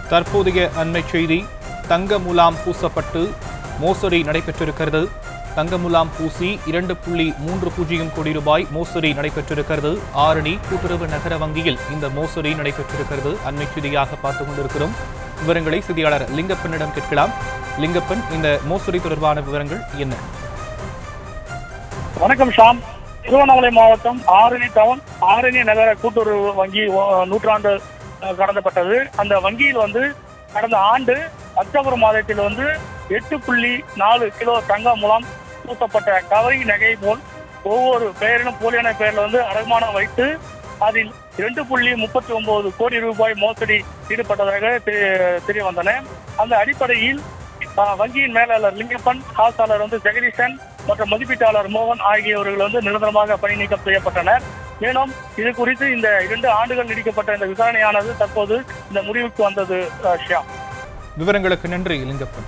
தற்போதைய அண்மை செய்தி தங்க முலாம் பூசப்பட்டு மோசடி நடைபெற்றிருக்கிறது தங்க முலாம் பூசி இரண்டு புள்ளி மூன்று பூஜ்ஜியம் கோடி ரூபாய் மோசடி நடைபெற்றிருக்கிறது ஆரணி கூட்டுறவு நகர வங்கியில் இந்த மோசடி நடைபெற்றிருக்கிறது அண்மை செய்தியாக பார்த்துக் கொண்டிருக்கிறோம் விவரங்களை செய்தியாளர் லிங்கப்பனிடம் கேட்கலாம் லிங்கப்பன் இந்த மோசடி தொடர்பான விவரங்கள் என்ன வணக்கம் ஷாம் திருவண்ணாமலை மாவட்டம் ஆரணி டவுன் ஆரணி நகர கூட்டுறவு வங்கி ஓ- நூற்றாண்டு அஹ், கடந்தப்பட்டது அந்த வங்கியில் வந்து கடந்த ஆண்டு அக்டோபர் மாதத்தில் வந்து எட்டு புள்ளி நாலு கிலோ தங்க மூலம் பூசப்பட்ட கவரி நகை போல் ஒவ்வொரு பெயரிலும் போலியான பெயரில் வந்து அடமானம் வைத்து அதில் இரண்டு புள்ளி முப்பத்தி ஒன்பது கோடி ரூபாய் மோசடி ஈடுபட்டதாக தெரிய- தெரிய வந்தன அந்த அடிப்படையில் ஆஹ், வங்கியின் மேலாளர் லிங்கப்பன் காசாளர் வந்து ஜெகதீசன் மற்றும் மதிப்பீட்டாளர் மோகன் ஆகியவர்கள் வந்து நிரந்தரமாக பணி நீக்கம் செய்யப்பட்டனர் மேலும் இது குறித்து இந்த இரண்டு ஆண்டுகள் நீடிக்கப்பட்ட இந்த விசாரணையானது தற்போது இந்த முடிவுக்கு வந்தது ஆஹ், ஷியாம் விவரங்களுக்கு நன்றி லிங்கப்பன்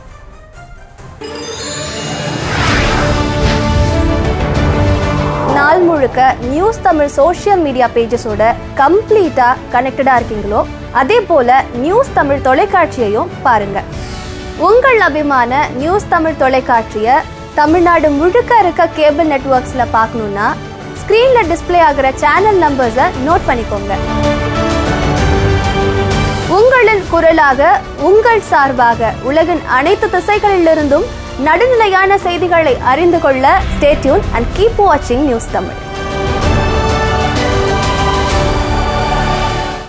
நாள் முழுக்க நியூஸ் தமிழ் சோஷியல் மீடியா பேஜஸோட கம்ப்ளீட்டா கனெக்டடா இருக்கீங்களோ அதே போல நியூஸ் தமிழ் தொலைக்காட்சியையும் பாருங்க உங்கள் அபிமான நியூஸ் தமிழ் தொலைக்காட்சியை தமிழ்நாடு முழுக்க இருக்க கேபிள் நெட்வொர்க்ஸ்ல பார்க்கணும்னா ஸ்க்ரீன்ல டிஸ்ப்ளே ஆகிற சேனல் நம்பர்ஸை நோட் பண்ணிக்கோங்க உங்களின் குரலாக உங்கள் சார்பாக உலகின் அனைத்து திசைகளிலிருந்தும் நடுநிலையான செய்திகளை அறிந்து கொள்ள ஸ்டேட்யூன் அண்ட் கீப் வாட்சிங் நியூஸ் தமிழ்